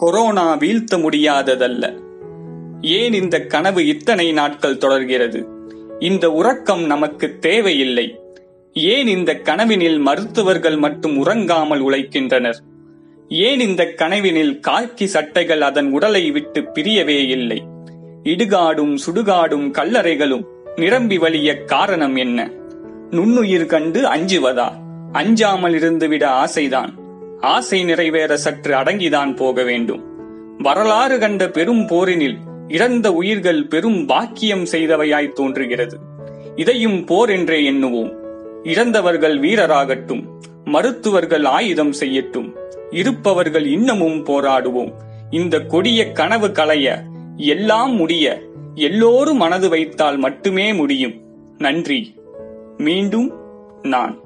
corona வீழ்த்த முடியாததல்ல ஏன் இந்த கனவு இத்தனை நாட்கள் தொடர்கிறது இந்த உறக்கம் நமக்கு தேவையில்லை ஏன் இந்த கனவினில் மருத்துவர்கள் மட்டும் உறங்காமல் உழைக்கின்றனர் ஏன் இந்த கனவினில் காக்கி சட்டைகள் அதன் உடலை விட்டு பிரியவே இல்லை இடுகாடும் சுடுகாடும் கல்லறைகளும் நிரம்பி வழிய காரணம் என்ன நுண்ணுயிர் கண்டு அஞ்சுவதா அஞ்சாமல் இருந்துவிட ஆசைதான் ஆசை நிறைவேற சற்று அடங்கிதான் போக வேண்டும் வரலாறு கண்ட பெரும் போரினில் இறந்த உயிர்கள் பெரும் பாக்கியம் செய்தவையாய் தோன்றுகிறது இதையும் போர் என்றே எண்ணுவோம் இறந்தவர்கள் வீரராகட்டும் மருத்துவர்கள் ஆயுதம் செய்யட்டும் இருப்பவர்கள் இன்னமும் போராடுவோம் இந்த கொடிய கனவு களைய எல்லாம் முடிய எல்லோரும் மனது வைத்தால் மட்டுமே முடியும் நன்றி மீண்டும் நான்